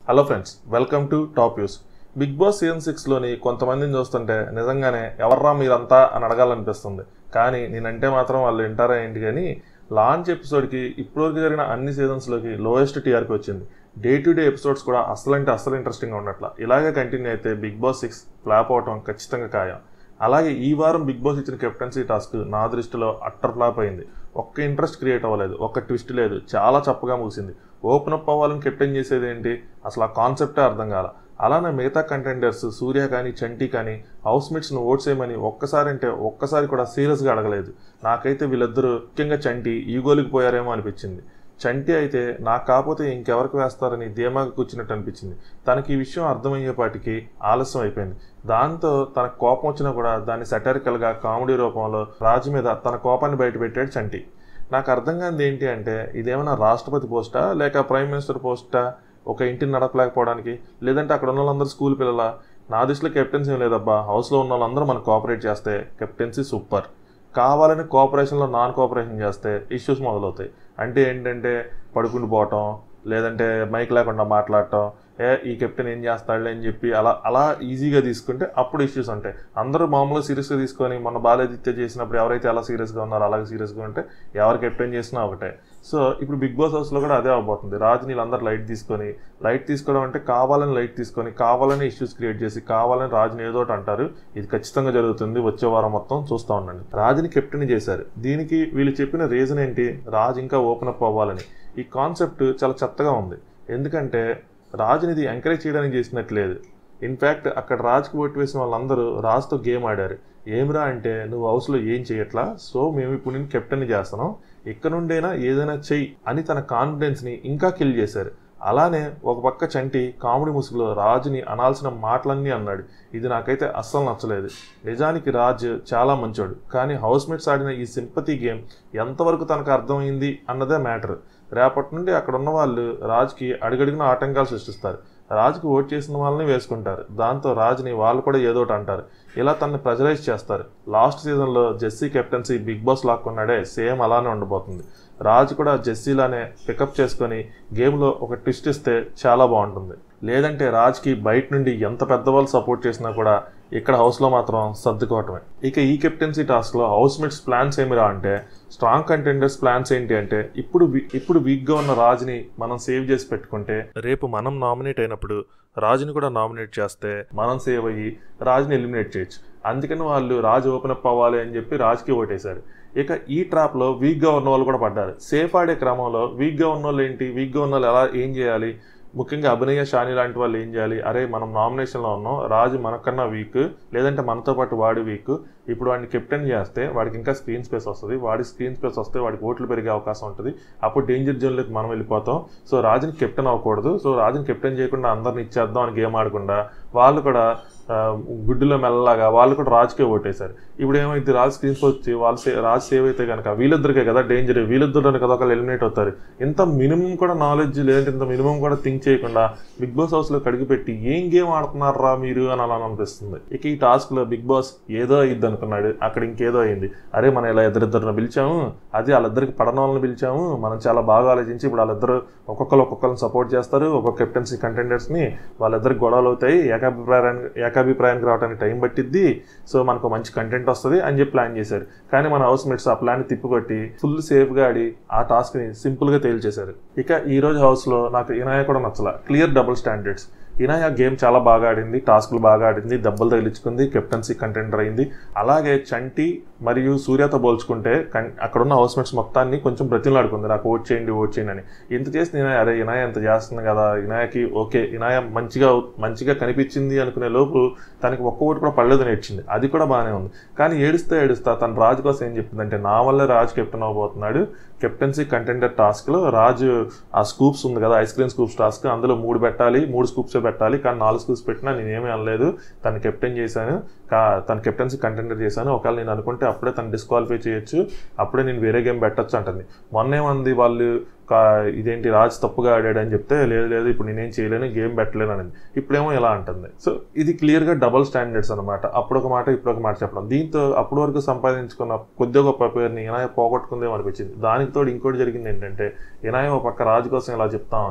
hello friends welcome to top use Bigg Boss season సిక్స్లోని కొంతమందిని చూస్తుంటే నిజంగానే ఎవర్రా మీరంతా అని అడగాలనిపిస్తుంది కానీ నేనంటే మాత్రం వాళ్ళు వింటారా ఏంటి కానీ లాంచ్ ఎపిసోడ్కి ఇప్పటివరకు జరిగిన అన్ని సీజన్స్లోకి లోయెస్ట్ టీఆర్పీ వచ్చింది డే టు డే ఎపిసోడ్స్ కూడా అసలు అంటే అసలు ఇంట్రెస్టింగ్గా ఉన్నట్ల ఇలాగే కంటిన్యూ అయితే బిగ్ బాస్ సిక్స్ ఫ్లాప్ అవటం ఖచ్చితంగా ఖాయం అలాగే ఈ వారం బిగ్ బాస్ ఇచ్చిన కెప్టెన్సీ టాస్క్ నా దృష్టిలో అట్టర్ ఫ్లాప్ అయింది ఒక్క ఇంట్రెస్ట్ క్రియేట్ అవ్వలేదు ఒక్క ట్విస్ట్ లేదు చాలా చప్పగా ముగిసింది ఓపెన్ అప్ అవ్వాలని కెప్టెన్ చేసేది ఏంటి అసలు ఆ కాన్సెప్టే అర్థం కాల అలానే మిగతా కంటెండర్స్ సూర్య కానీ చంటి కానీ హౌస్ మేట్స్ను ఓట్స్ చేయమని ఒక్కసారి అంటే ఒక్కసారి కూడా సీరియస్గా అడగలేదు నాకైతే వీళ్ళిద్దరూ ముఖ్యంగా చంటి ఈగోలికి పోయారేమో అనిపించింది చంటి అయితే నాకు కాకపోతే ఇంకెవరికి వేస్తారని ధీమాగా కూర్చున్నట్టు అనిపించింది తనకి ఈ విషయం అర్థమయ్యేపాటికి ఆలస్యం అయిపోయింది దాంతో తనకు కోపం వచ్చినా కూడా దాన్ని సెటరికల్గా కామెడీ రూపంలో రాజు మీద తన కోపాన్ని బయటపెట్టాడు చంటి నాకు అర్థం కానిది ఏంటి అంటే ఇదేమైనా రాష్ట్రపతి పోస్టా లేక ప్రైమ్ మినిస్టర్ పోస్టా ఒక ఇంటిని నడపలేకపోవడానికి లేదంటే అక్కడ ఉన్న వాళ్ళందరూ స్కూల్ పిల్లల నా దృష్టిలో కెప్టెన్సీ ఏం లేదబ్బా హౌస్లో ఉన్న వాళ్ళందరూ మనకు కోఆపరేట్ చేస్తే కెప్టెన్సీ సూపర్ కావాలని కోఆపరేషన్లో నాన్ కోఆపరేషన్ చేస్తే ఇష్యూస్ మొదలవుతాయి అంటే ఏంటంటే పడుకుని పోవటం లేదంటే మైక్ లేకుండా మాట్లాడటం ఏ ఈ కెప్టెన్ ఏం చేస్తాడులే అని చెప్పి అలా అలా ఈజీగా తీసుకుంటే అప్పుడు ఇష్యూస్ ఉంటాయి అందరూ మామూలుగా సీరియస్గా తీసుకొని మన బాలాదిత్య చేసినప్పుడు ఎవరైతే అలా సీరియస్గా ఉన్నారో అలాగే సీరియస్గా ఉంటే ఎవరు కెప్టెన్ చేసినా ఒకటే సో ఇప్పుడు బిగ్ బాస్ హౌస్లో కూడా అదే అవబోతుంది రాజు నీళ్ళందరూ లైట్ తీసుకొని లైట్ తీసుకోవడం అంటే కావాలని లైట్ తీసుకొని కావాలని ఇష్యూస్ క్రియేట్ చేసి కావాలని రాజుని ఏదో ఒకటి అంటారు ఇది ఖచ్చితంగా జరుగుతుంది వచ్చే వారం మొత్తం చూస్తూ ఉండండి రాజుని కెప్టెన్ చేశారు దీనికి వీళ్ళు చెప్పిన రీజన్ ఏంటి రాజు ఇంకా ఓపెన్ అప్ అవ్వాలని ఈ కాన్సెప్ట్ చాలా చెత్తగా ఉంది ఎందుకంటే రాజుని ఇది ఎంకరేజ్ చేయడానికి చేసినట్లేదు ఇన్ఫ్యాక్ట్ అక్కడ రాజుకి ఓటు వేసిన వాళ్ళందరూ రాజుతో గేమ్ ఆడారు ఏమిరా అంటే నువ్వు హౌస్లో ఏం చేయట్లా సో మేము ఇప్పుడు నేను కెప్టెన్ చేస్తున్నాం ఇక్కడ నుండైనా ఏదైనా చెయ్యి అని తన కాన్ఫిడెన్స్ని ఇంకా కిల్ చేశారు అలానే ఒక పక్క చంటి కామెడీ ముసుగులో రాజుని అనాల్సిన మాటలన్నీ అన్నాడు ఇది నాకైతే అస్సలు నచ్చలేదు నిజానికి రాజు చాలా మంచోడు కానీ హౌస్ మేట్స్ ఆడిన ఈ సింపతి గేమ్ ఎంతవరకు తనకు అర్థమైంది అన్నదే మ్యాటర్ రేపటి నుండి అక్కడ ఉన్న వాళ్ళు రాజుకి అడుగడుగున ఆటంకాలు సృష్టిస్తారు రాజుకి ఓట్ చేసిన వాళ్ళని వేసుకుంటారు దాంతో రాజుని వాళ్ళు కూడా ఏదో ఒకటి అంటారు ఇలా తనని ప్రెజరైజ్ చేస్తారు లాస్ట్ సీజన్లో జెస్సీ కెప్టెన్సీ బిగ్ బాస్ లాక్కున్నాడే సేమ్ అలానే ఉండబోతుంది రాజు కూడా జెస్సీలానే పికప్ చేసుకొని గేమ్లో ఒక ట్విస్ట్ ఇస్తే చాలా బాగుంటుంది లేదంటే రాజ్కి బయట నుండి ఎంత పెద్దవాళ్ళు సపోర్ట్ చేసినా కూడా ఇక్కడ హౌస్లో మాత్రం సర్దుకోవటమే ఇక ఈ కెప్టెన్సీ టాస్క్లో హౌస్ మేట్స్ ప్లాన్స్ ఏమిరా అంటే స్ట్రాంగ్ కంటెండర్స్ ప్లాన్స్ ఏంటి అంటే ఇప్పుడు ఇప్పుడు వీక్గా ఉన్న రాజుని మనం సేవ్ చేసి పెట్టుకుంటే రేపు మనం నామినేట్ అయినప్పుడు రాజుని కూడా నామినేట్ చేస్తే మనం సేవ్ అయ్యి రాజుని ఎలిమినేట్ చేయొచ్చు అందుకని వాళ్ళు రాజు ఓపెన్ అప్ అవ్వాలి అని చెప్పి రాజుకి ఓటేశారు ఇక ఈ ట్రాప్లో వీక్గా ఉన్న వాళ్ళు కూడా పడ్డారు సేఫ్ ఆడే క్రమంలో వీక్గా ఉన్న వాళ్ళు ఏంటి వీక్గా ఉన్న వాళ్ళు ఎలా ఏం చేయాలి ముఖ్యంగా అభినయ షాని లాంటి వాళ్ళు ఏం చేయాలి అరే మనం నామినేషన్లో ఉన్నాం రాజు మనకన్నా వీక్ లేదంటే మనతో పాటు వాడి వీక్ ఇప్పుడు వాడిని కెప్టెన్ చేస్తే వాడికి ఇంకా స్క్రీన్ స్పేస్ వస్తుంది వాడి స్క్రీన్ స్పేస్ వస్తే వాడికి ఓట్లు పెరిగే అవకాశం ఉంటుంది అప్పుడు డేంజర్ జోన్లోకి మనం వెళ్ళిపోతాం సో రాజుని కెప్టెన్ అవ్వకూడదు సో రాజుని కెప్టెన్ చేయకుండా అందరిని ఇచ్చేద్దాం అని గేమ్ ఆడకుండా వాళ్ళు కూడా గుడ్డులో మెల్లలాగా వాళ్ళు కూడా రాజుకే ఓటేశారు ఇప్పుడు ఏమైంది రాజు స్క్రీన్స్ వచ్చి వాళ్ళు సే రాజు సేవ్ అయితే కనుక వీళ్ళిద్దరికే కదా డేంజర్ వీళ్ళిద్దరు కదా ఒకళ్ళు ఎలిమినేట్ అవుతారు ఇంత మినిమం కూడా నాలెడ్జ్ లేదంటే ఇంత మినిమం కూడా థింక్ చేయకుండా బిగ్ బాస్ హౌస్లో కడిగి పెట్టి ఏం గేమ్ ఆడుతున్నారా మీరు అని అలా అనిపిస్తుంది ఇక ఈ టాస్క్లో బిగ్ బాస్ ఏదో అయ్యిద్ది అనుకున్నాడు అక్కడ ఇంకేదో అయింది అరే మనం ఇలా ఇద్దరిద్దరిని పిలిచాము అది వాళ్ళిద్దరికి పడన వాళ్ళని పిలిచాము మనం చాలా బాగా ఆలోచించి ఇప్పుడు వాళ్ళిద్దరు ఒక్కొక్కరు ఒక్కొక్కరిని సపోర్ట్ చేస్తారు ఒక్కొక్క కెప్టెన్సీ కంటెండర్స్ని వాళ్ళిద్దరికి గొడవలు అవుతాయి ఏకాభిప్రాయాన్ని ఏకాభిప్రాయానికి రావడానికి టైం పట్టిద్ది సో మనకు మంచి కంటెంట్ వస్తుంది అని చెప్పి ప్లాన్ చేశారు కానీ మన హౌస్ మేట్స్ ఆ ప్లాన్ తిప్పికొట్టి ఫుల్ సేఫ్గా ఆడి ఆ టాస్క్ని సింపుల్గా తేల్చేశారు ఇక ఈ రోజు హౌస్లో నాకు ఇనాయ కూడా నచ్చల clear double standards Inaya game చాలా బాగా ఆడింది టాస్క్లు బాగా ఆడింది దెబ్బలు తగిలించుకుంది కెప్టెన్సీ కంటెండర్ అయింది అలాగే చంటి మరియు సూర్యతో పోల్చుకుంటే అక్కడ ఉన్న హౌస్ మేట్స్ మొత్తాన్ని కొంచెం బ్రతిలాడుకుంది నాకు ఓట్ చేయండి ఓట్ చేయండి అని ఇంత చేసి నేను అరే ఇనాయ ఎంత చేస్తుంది కదా ఇనాయకి ఓకే ఇనాయ మంచిగా మంచిగా కనిపించింది అనుకునే లోపు తనకి ఒక్క ఓటు కూడా పడలేదు నేర్చింది అది కూడా బాగానే ఉంది కానీ ఏడుస్తే ఏడుస్తా తన రాజు కోసం ఏం చెప్పిందంటే నా వల్లే రాజు కెప్టెన్ అవ్వబోతున్నాడు కెప్టెన్సీ కంటెండర్ టాస్క్లో రాజు ఆ స్కూప్స్ ఉంది కదా ఐస్ క్రీమ్ స్కూప్స్ టాస్క్ అందులో మూడు పెట్టాలి మూడు స్కూప్స్ పెట్టాలి కానీ నాలుగు స్కూప్స్ పెట్టినా నేనేమీ అనలేదు తను కెప్టెన్ చేశాను కా తన కెప్టెన్సీ కంటెండర్ చేశాను ఒకవేళ నేను అనుకుంటే అప్పుడే తను డిస్క్వాలిఫై చేయొచ్చు అప్పుడే నేను వేరే గేమ్ పెట్టచ్చు అంటుంది మొన్నేమంది వాళ్ళు ఇదేంటి రాజ్ తప్పుగా ఆడాడు అని చెప్తే లేదు లేదు ఇప్పుడు నేనేం చేయలేను గేమ్ పెట్టలేను అనేది ఇప్పుడేమో ఇలా అంటుంది సో ఇది క్లియర్గా డబల్ స్టాండర్డ్స్ అనమాట అప్పుడు ఒక మాట ఇప్పుడు ఒక మాట చెప్పడం దీంతో అప్పటి వరకు సంపాదించుకున్న కొద్ది గొప్ప పేరుని ఇనాయ పోగొట్టుకుందేమో అనిపించింది దానికి తోడు ఇంకోటి జరిగింది ఏంటంటే ఇనాయ ఒక పక్క రాజు కోసం ఇలా చెప్తా ఉంటే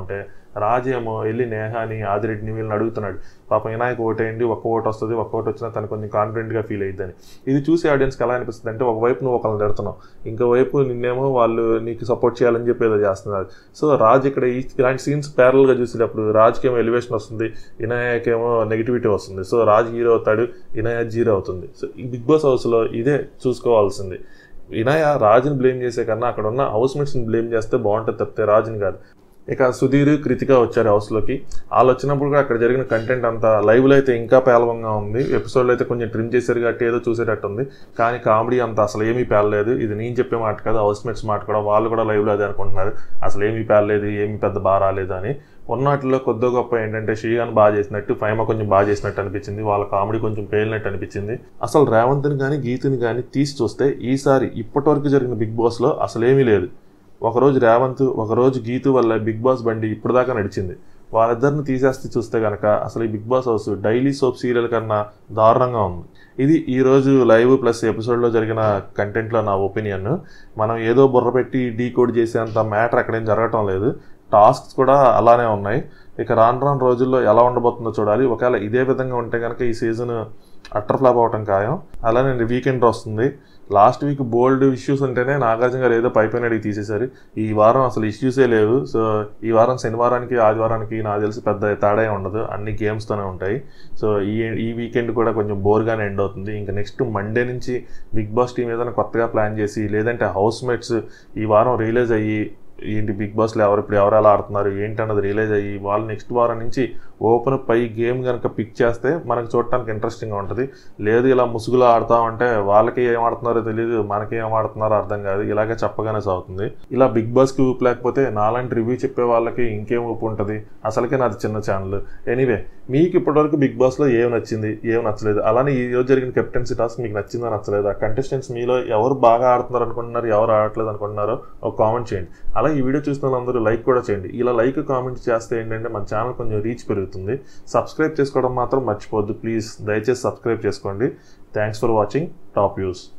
రాజ్ ఏమో వెళ్ళి నేహాని ఆదిరెడ్డిని వీళ్ళని అడుగుతున్నాడు పాపం వినాయక్ ఓటేయండి ఒక్క ఓటు వస్తుంది ఒక్క ఓటు వచ్చినా తను కొంచెం కాన్ఫిడెంట్గా ఫీల్ అయ్యిద్దని ఇది చూసి ఆడియన్స్కి ఎలా అనిపిస్తుంది అంటే ఒకవైపు నువ్వు ఒకరిని తిడుతున్నావు ఇంకోవైపు నిన్నేమో వాళ్ళు నీకు సపోర్ట్ చేయాలని చెప్పి ఏదో చేస్తున్నారు సో రాజ్ ఇక్కడ ఈ ఇలాంటి సీన్స్ ప్యారల్గా చూసేటప్పుడు రాజ్కి ఏమో ఎలివేషన్ వస్తుంది వినాయక్ ఏమో నెగిటివిటీ వస్తుంది సో రాజ్ హీరో అవుతాడు వినాయక్ జీరో అవుతుంది సో ఈ బిగ్ బాస్ హౌస్లో ఇదే చూసుకోవాల్సింది వినయ రాజుని బ్లేమ్ చేసే కన్నా అక్కడ ఉన్న హౌస్ మేట్స్ని బ్లేమ్ చేస్తే బాగుంటుంది తప్పితే రాజుని కాదు ఇక సుధీర్ కృతిక వచ్చారు హౌస్లోకి వాళ్ళు వచ్చినప్పుడు కూడా అక్కడ జరిగిన కంటెంట్ అంతా లైవ్లో అయితే ఇంకా పేలవంగా ఉంది ఎపిసోడ్లో అయితే కొంచెం ట్రిమ్ చేశారు కాబట్టి ఏదో చూసేటట్టు ఉంది కానీ కామెడీ అంత అసలు ఏమీ పేలలేదు ఇది నేను చెప్పే మాట కాదు హౌస్ మేట్స్ మాట కూడా వాళ్ళు కూడా లైవ్లో అదే అనుకుంటున్నారు అసలు ఏమీ పేలలేదు ఏమీ పెద్ద బాగా రాలేదు అని ఉన్నట్లో కొద్ది గొప్ప ఏంటంటే శ్రీగాన్ బాగా చేసినట్టు ఫైమా కొంచెం బాగా చేసినట్టు అనిపించింది వాళ్ళ కామెడీ కొంచెం పేలినట్టు అనిపించింది అసలు రేవంత్ని కానీ గీతుని కానీ తీసి చూస్తే ఈసారి ఇప్పటివరకు జరిగిన బిగ్ బాస్లో అసలు ఏమీ లేదు ఒకరోజు రేవంత్ ఒకరోజు గీతు వల్ల బిగ్ బాస్ బండి ఇప్పుడు దాకా నడిచింది వాళ్ళిద్దరిని తీసేస్తే చూస్తే కనుక అసలు ఈ Bigg Boss house daily soap serial కన్నా దారుణంగా ఉంది ఇది ఈ రోజు లైవ్ ప్లస్ ఎపిసోడ్లో జరిగిన కంటెంట్లో నా ఒపీనియన్ మనం ఏదో బుర్ర పెట్టి డీకోడ్ చేసేంత మ్యాటర్ అక్కడేం జరగటం లేదు టాస్క్స్ కూడా అలానే ఉన్నాయి ఇక రాను రాను రోజుల్లో ఎలా ఉండబోతుందో చూడాలి ఒకవేళ ఇదే విధంగా ఉంటే కనుక ఈ సీజన్ అట్టర్ ఫ్లాప్ అవటం ఖాయం అలానే వీకెండ్ వస్తుంది లాస్ట్ వీక్ బోల్డ్ ఇష్యూస్ ఉంటేనే నాగార్జున గారు ఏదో పైపైన అడిగి తీసేశారు ఈ వారం అసలు ఇష్యూసే లేవు సో ఈ వారం శనివారానికి ఆదివారానికి నాకు తెలిసి పెద్ద తేడా ఏం ఉండదు అన్ని గేమ్స్తోనే ఉంటాయి సో ఈ ఈ వీకెండ్ కూడా కొంచెం బోర్గానే ఎండ్ అవుతుంది ఇంకా నెక్స్ట్ మండే నుంచి బిగ్ బాస్ టీం ఏదైనా కొత్తగా ప్లాన్ చేసి లేదంటే హౌస్ మేట్స్ ఈ వారం రిలీజ్ అయ్యి ఏంటి బిగ్ బాస్లో ఎవరు ఇప్పుడు ఎవరు ఎలా ఆడుతున్నారు ఏంటి అన్నది రియలైజ్ అయ్యి వాళ్ళు నెక్స్ట్ వారం నుంచి ఓపెన్ పై గేమ్ కనుక పిక్ చేస్తే మనకు చూడటానికి ఇంట్రెస్టింగ్గా ఉంటుంది లేదు ఇలా ముసుగులో ఆడుతూ ఉంటే వాళ్ళకి ఏం ఆడుతున్నారో తెలియదు మనకి ఏం ఆడుతున్నారో అర్థం కాదు ఇలాగే చెప్పగానే సాగుతుంది ఇలా బిగ్ బాస్కి ఊపు లేకపోతే నాలాంటి రివ్యూ చెప్పే వాళ్ళకి ఇంకేం ఊపు ఉంటుంది అసలుకే నాది చిన్న ఛానల్ ఎనీవే మీకు ఇప్పటివరకు బిగ్ బాస్లో ఏం నచ్చింది ఏం నచ్చలేదు అలానే ఈ రోజు జరిగిన కెప్టెన్సీ టాస్క్ మీకు నచ్చిందా నచ్చలేదా కంటెస్టెంట్స్ మీలో ఎవరు బాగా ఆడుతున్నారు అనుకుంటున్నారు ఎవరు ఆడట్లేదు అనుకుంటున్నారో ఒక కామెంట్ చేయండి అలా ఈ వీడియో చూసిన వాళ్ళందరూ లైక్ కూడా చేయండి ఇలా లైక్ కామెంట్ చేస్తే ఏంటంటే మన ఛానల్ కొంచెం రీచ్ పెరుగుతుంది సబ్స్క్రైబ్ చేసుకోవడం మాత్రం మర్చిపోవద్దు ప్లీజ్ దయచేసి సబ్స్క్రైబ్ చేసుకోండి thanks for watching top use